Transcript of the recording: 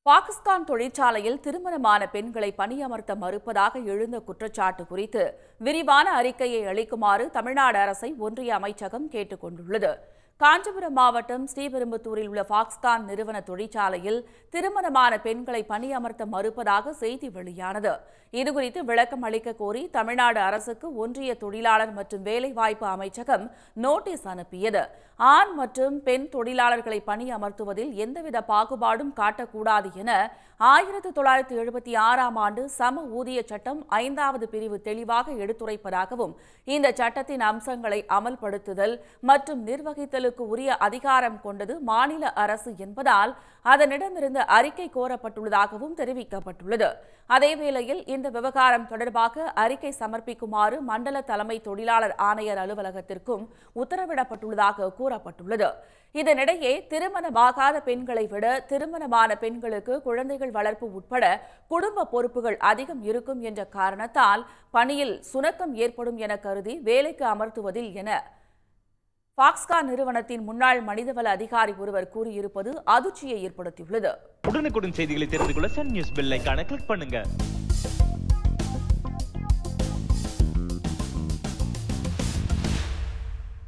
பாகிஸ்தான் தொழிற்சாலையில் திருமணமான பெண்களை பணியமர்த்த மறுப்பதாக எழுந்த குற்றச்சாட்டு குறித்து விரிவான அறிக்கையை அளிக்குமாறு தமிழ்நாடு அரசை ஒன்றிய அமைச்சகம் கேட்டுக் கொண்டுள்ளது காஞ்சிபுரம் மாவட்டம் ஸ்ரீபெரும்புத்தூரில் உள்ள பாக்ஸ்கான் நிறுவன தொழிற்சாலையில் திருமணமான பெண்களை பணியமர்த்த மறுப்பதாக செய்தி வெளியானது இதுகுறித்து விளக்கம் அளிக்க கோரி தமிழ்நாடு அரசுக்கு ஒன்றிய தொழிலாளர் மற்றும் வேலைவாய்ப்பு அமைச்சகம் நோட்டீஸ் அனுப்பியது ஆண் மற்றும் பெண் தொழிலாளர்களை பணியமர்த்துவதில் எந்தவித பாகுபாடும் காட்டக்கூடாது என ஆயிரத்து தொள்ளாயிரத்து எழுபத்தி ஆறாம் ஆண்டு சம ஊதிய சட்டம் ஐந்தாவது பிரிவு தெளிவாக எடுத்துரைப்பதாகவும் இந்த சட்டத்தின் அம்சங்களை அமல்படுத்துதல் மற்றும் நிர்வகித்தலுக்கு உரிய அதிகாரம் கொண்டது மாநில அரசு என்பதால் அதனிடமிருந்து அறிக்கை கோரப்பட்டுள்ளதாகவும் தெரிவிக்கப்பட்டுள்ளது அதேவேளையில் இந்த விவகாரம் தொடர்பாக அறிக்கை சமர்ப்பிக்குமாறு மண்டல தலைமை தொழிலாளர் ஆணையர் அலுவலகத்திற்கும் உத்தரவிடப்பட்டுள்ளதாக கூறப்பட்டுள்ளது இதனிடையே திருமணமாகாத பெண்களை விட திருமணமான பெண்களுக்கு குழந்தைகள் வளர்ப்பு உட்பட குடும்ப பொறுப்புகள் அதிகம் இருக்கும் என்ற காரணத்தால் பணியில் சுணக்கம் ஏற்படும் என கருதி வேலைக்கு அமர்த்துவதில் என பாக்ஸ்கான் நிறுவனத்தின் முன்னாள் மனிதவள அதிகாரி ஒருவர் கூறியிருப்பது அதிர்ச்சியை ஏற்படுத்தியுள்ளது உடனுக்குடன் செய்திகளை தெரிந்து கொள்ள சன் நியூஸ் பெல் ஐகானை கிளிக் பண்ணுங்க